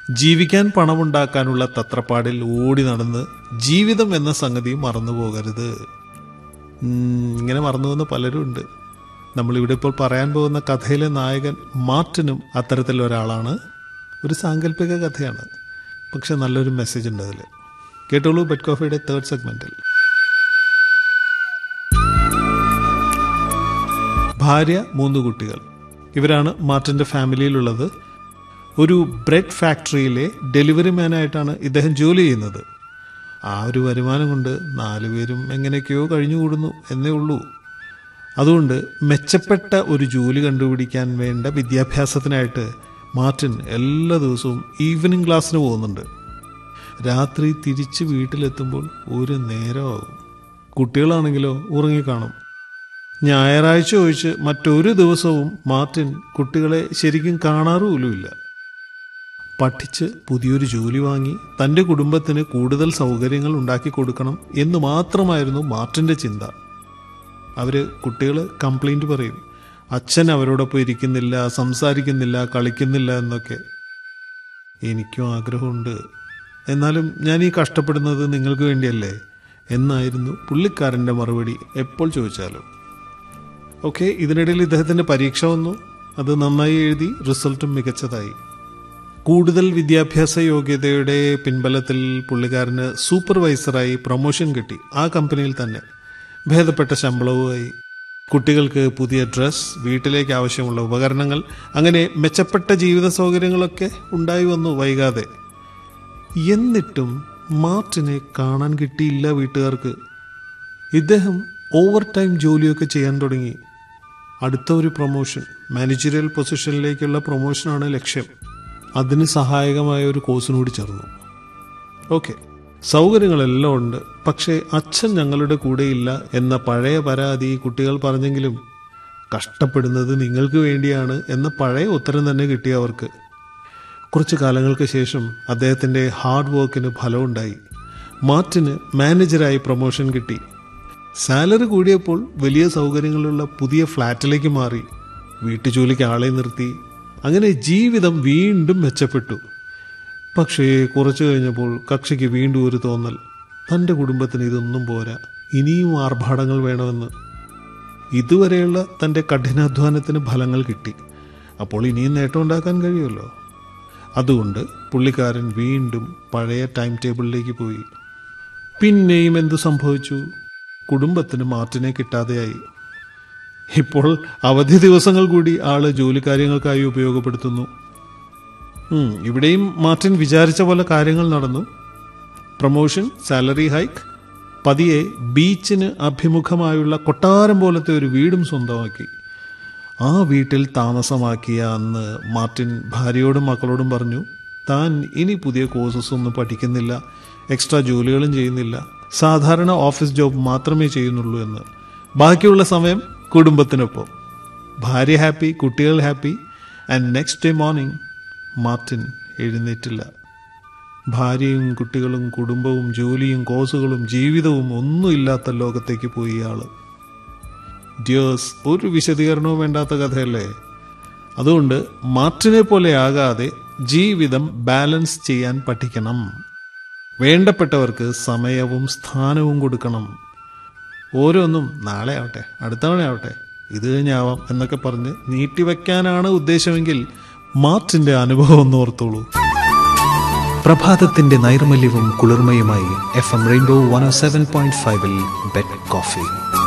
ജീവിക്കാൻ പണമുണ്ടാക്കാനുള്ള തത്രപ്പാടിൽ ഓടി നടന്ന് ജീവിതം എന്ന സംഗതി മറന്നു പോകരുത് ഉം, ഇങ്ങനെ മറന്നു പോകുന്ന പലരും ഉണ്ട് നമ്മളിവിടെ ഇപ്പോൾ പറയാൻ പോകുന്ന കഥയിലെ നായകൻ മാർട്ടിനും അത്തരത്തിലുള്ള ഒരാളാണ് ഒരു സാങ്കല്പിക കഥയാണ് പക്ഷെ നല്ലൊരു മെസ്സേജ് ഉണ്ട് അതിൽ കേട്ടോളൂ ബെഡ് കോഫിയുടെ തേർഡ് സെഗ്മെന്റിൽ ഭാര്യ മൂന്ന് കുട്ടികൾ ഇവരാണ് മാർട്ടിന്റെ ഫാമിലിയിലുള്ളത് ഒരു ബ്രെഡ് ഫാക്ടറിയിലെ ഡെലിവറി മാനായിട്ടാണ് ഇദ്ദേഹം ജോലി ചെയ്യുന്നത് ആ ഒരു വരുമാനം കൊണ്ട് നാലുപേരും എങ്ങനെയൊക്കെയോ കഴിഞ്ഞുകൂടുന്നു എന്നേ ഉള്ളൂ അതുകൊണ്ട് മെച്ചപ്പെട്ട ഒരു ജോലി കണ്ടുപിടിക്കാൻ വേണ്ട വിദ്യാഭ്യാസത്തിനായിട്ട് മാർട്ടിൻ എല്ലാ ദിവസവും ഈവനിങ് ക്ലാസ്സിന് പോകുന്നുണ്ട് രാത്രി തിരിച്ച് വീട്ടിലെത്തുമ്പോൾ ഒരു നേരമാകും കുട്ടികളാണെങ്കിലോ ഉറങ്ങിക്കാണും ഞായറാഴ്ച ഒഴിച്ച് മറ്റൊരു ദിവസവും മാർട്ടിൻ കുട്ടികളെ ശരിക്കും കാണാറുപോലുമില്ല പഠിച്ച് പുതിയൊരു ജോലി വാങ്ങി തന്റെ കുടുംബത്തിന് കൂടുതൽ സൗകര്യങ്ങൾ ഉണ്ടാക്കി കൊടുക്കണം എന്ന് മാത്രമായിരുന്നു മാർട്ടിന്റെ ചിന്ത അവര് കുട്ടികൾ കംപ്ലൈന്റ് പറയും അച്ഛൻ അവരോടൊപ്പം ഇരിക്കുന്നില്ല സംസാരിക്കുന്നില്ല കളിക്കുന്നില്ല എന്നൊക്കെ എനിക്കും ആഗ്രഹമുണ്ട് എന്നാലും ഞാൻ ഈ കഷ്ടപ്പെടുന്നത് നിങ്ങൾക്ക് വേണ്ടിയല്ലേ എന്നായിരുന്നു പുള്ളിക്കാരൻ്റെ മറുപടി എപ്പോൾ ചോദിച്ചാലും ഓക്കെ ഇതിനിടയിൽ ഇദ്ദേഹത്തിൻ്റെ പരീക്ഷ വന്നു അത് നന്നായി എഴുതി റിസൾട്ടും മികച്ചതായി കൂടുതൽ വിദ്യാഭ്യാസ യോഗ്യതയുടെ പിൻബലത്തിൽ പുള്ളിക്കാരന് സൂപ്പർവൈസറായി പ്രൊമോഷൻ കിട്ടി ആ കമ്പനിയിൽ തന്നെ ഭേദപ്പെട്ട ശമ്പളവുമായി കുട്ടികൾക്ക് പുതിയ ഡ്രസ് വീട്ടിലേക്ക് ആവശ്യമുള്ള ഉപകരണങ്ങൾ അങ്ങനെ മെച്ചപ്പെട്ട ജീവിത സൗകര്യങ്ങളൊക്കെ ഉണ്ടായി വന്നു വൈകാതെ എന്നിട്ടും മാർട്ടിനെ കാണാൻ കിട്ടിയില്ല വീട്ടുകാർക്ക് ഇദ്ദേഹം ഓവർ ടൈം ജോലിയൊക്കെ ചെയ്യാൻ തുടങ്ങി അടുത്ത ഒരു പ്രൊമോഷൻ മാനേജറിയൽ പൊസിഷനിലേക്കുള്ള പ്രൊമോഷനാണ് ലക്ഷ്യം അതിന് സഹായകമായ ഒരു കോഴ്സിന് കൂടി ചേർന്നു ഓക്കെ സൗകര്യങ്ങളെല്ലാം ഉണ്ട് പക്ഷേ അച്ഛൻ ഞങ്ങളുടെ കൂടെയില്ല എന്ന പഴയ പരാതി കുട്ടികൾ പറഞ്ഞെങ്കിലും കഷ്ടപ്പെടുന്നത് നിങ്ങൾക്ക് വേണ്ടിയാണ് എന്ന പഴയ ഉത്തരം തന്നെ കിട്ടി അവർക്ക് കുറച്ചു കാലങ്ങൾക്ക് ശേഷം അദ്ദേഹത്തിന്റെ ഹാർഡ് വർക്കിന് ഫലമുണ്ടായി മാർട്ടിന് മാനേജറായി പ്രൊമോഷൻ കിട്ടി സാലറി കൂടിയപ്പോൾ വലിയ സൗകര്യങ്ങളുള്ള പുതിയ ഫ്ലാറ്റിലേക്ക് മാറി വീട്ടുജോലിക്ക് ആളെ നിർത്തി അങ്ങനെ ജീവിതം വീണ്ടും മെച്ചപ്പെട്ടു പക്ഷേ കുറച്ചു കഴിഞ്ഞപ്പോൾ കക്ഷിക്ക് വീണ്ടും ഒരു തോന്നൽ തൻ്റെ കുടുംബത്തിന് ഇതൊന്നും പോരാ ഇനിയും ആർഭാടങ്ങൾ വേണമെന്ന് ഇതുവരെയുള്ള തൻ്റെ കഠിനാധ്വാനത്തിന് ഫലങ്ങൾ കിട്ടി അപ്പോൾ ഇനിയും നേട്ടമുണ്ടാക്കാൻ കഴിയുമല്ലോ അതുകൊണ്ട് പുള്ളിക്കാരൻ വീണ്ടും പഴയ ടൈം ടേബിളിലേക്ക് പോയി പിന്നെയും എന്തു സംഭവിച്ചു കുടുംബത്തിന് മാർട്ടിനെ കിട്ടാതെയായി ഇപ്പോൾ അവധി ദിവസങ്ങൾ കൂടി ആള് ജോലിക്കാര്യങ്ങൾക്കായി ഉപയോഗപ്പെടുത്തുന്നു ഉം, ഇവിടെയും മാർട്ടിൻ വിചാരിച്ച പോലെ കാര്യങ്ങൾ നടന്നു പ്രൊമോഷൻ സാലറി ഹൈക്ക് പതിയെ ബീച്ചിന് അഭിമുഖമായുള്ള കൊട്ടാരം പോലത്തെ ഒരു വീടും സ്വന്തമാക്കി ആ വീട്ടിൽ താമസമാക്കിയ അന്ന് മാർട്ടിൻ ഭാര്യയോടും മക്കളോടും പറഞ്ഞു താൻ ഇനി പുതിയ കോഴ്സസ് ഒന്നും പഠിക്കുന്നില്ല എക്സ്ട്രാ ജോലികളും ചെയ്യുന്നില്ല സാധാരണ ഓഫീസ് ജോബ് മാത്രമേ ചെയ്യുന്നുള്ളൂ എന്ന് ബാക്കിയുള്ള സമയം കുടുംബത്തിനൊപ്പം ഭാര്യ ഹാപ്പി കുട്ടികൾ happy and next day morning Martin എഴുന്നേറ്റില്ല ഭാര്യയും കുട്ടികളും കുടുംബവും ജോലിയും കോഴ്സുകളും ജീവിതവും ഒന്നുമില്ലാത്ത ലോകത്തേക്ക് പോയി ഇയാള് ഡിയേഴ്സ് ഒരു വിശദീകരണവും വേണ്ടാത്ത കഥയല്ലേ അതുകൊണ്ട് മാർട്ടിനെ പോലെ ആകാതെ ജീവിതം ബാലൻസ് ചെയ്യാൻ പഠിക്കണം വേണ്ടപ്പെട്ടവർക്ക് സമയവും സ്ഥാനവും കൊടുക്കണം ഓരോന്നും നാളെ ആവട്ടെ അടുത്ത തവണ ആവട്ടെ ഇത് കഴിഞ്ഞാവാം എന്നൊക്കെ പറഞ്ഞ് നീട്ടിവെക്കാനാണ് ഉദ്ദേശമെങ്കിൽ മാർട്ടിന്റെ അനുഭവം ഒന്ന് ഓർത്തോളൂ പ്രഭാതത്തിന്റെ നൈർമല്യവും കുളിർമയുമായി F M rainbow one seven point ഫൈവിൽ ബെഡ് കോഫി